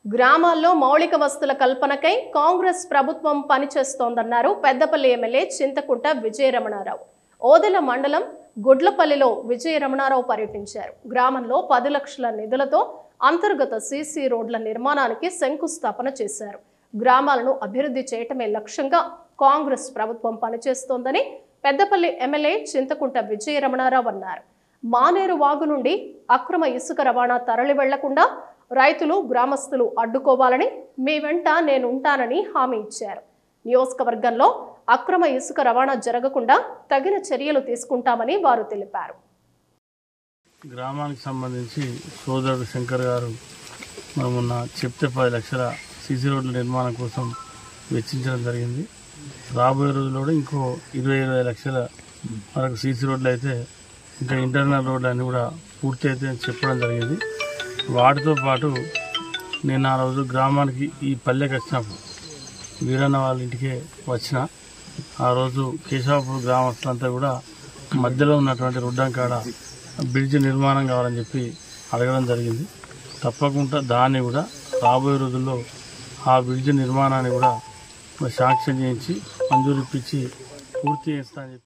గ్రామాల్లో మౌలిక వస్తుల కల్పనకై కాంగ్రెస్ ప్రభుత్వం పనిచేస్తోందన్నారు పెద్దపల్లి ఎమ్మెల్యే చింతకుంట విజయరమణారావు ఓదెల మండలం గుడ్లపల్లిలో విజయరమణారావు పర్యటించారు గ్రామంలో పది లక్షల నిధులతో అంతర్గత సీసీ రోడ్ల నిర్మాణానికి శంకుస్థాపన చేశారు గ్రామాలను అభివృద్ధి చేయటమే లక్ష్యంగా కాంగ్రెస్ ప్రభుత్వం పనిచేస్తోందని పెద్దపల్లి ఎమ్మెల్యే చింతకుంట విజయరమణారావు అన్నారు మానేరు వాగు నుండి అక్రమ ఇసుక రవాణా తరలి వెళ్లకుండా రైతులు గ్రామస్తులు అడ్డుకోవాలని మీ వెంట నేను ఉంటానని హామీ ఇచ్చారు నియోజకవర్గంలో అక్రమ ఇసుక రవాణా జరగకుండా తగిన చర్యలు తీసుకుంటామని వారు తెలిపారు గ్రామానికి సంబంధించి సోదరుడు శంకర్ గారు మరి మొన్న చెప్తే పది లక్షల సీసీ రోడ్ల నిర్మాణం కోసం వెచ్చించడం జరిగింది రాబోయే రోజుల్లో కూడా ఇంకో ఇరవై ఇరవై లక్షల వరకు సీసీ రోడ్లు అయితే ఇంకా ఇంటర్నల్ రోడ్లు అన్నీ కూడా పూర్తి అయితే అని చెప్పడం జరిగింది వాటితో పాటు నేను ఆ రోజు గ్రామానికి ఈ పల్లెకి వచ్చినప్పుడు వీరన్న వాళ్ళ ఇంటికే వచ్చిన ఆ రోజు కేశవాపూర్ గ్రామస్తులంతా కూడా మధ్యలో ఉన్నటువంటి రుడ్డం కాడ బ్రిడ్జ్ నిర్మాణం కావాలని చెప్పి అడగడం జరిగింది తప్పకుండా దాన్ని కూడా రాబోయే రోజుల్లో ఆ బ్రిడ్జ్ నిర్మాణాన్ని కూడా శాంక్షన్ చేయించి మంజూరు ఇప్పించి పూర్తి చేస్తా అని చెప్పి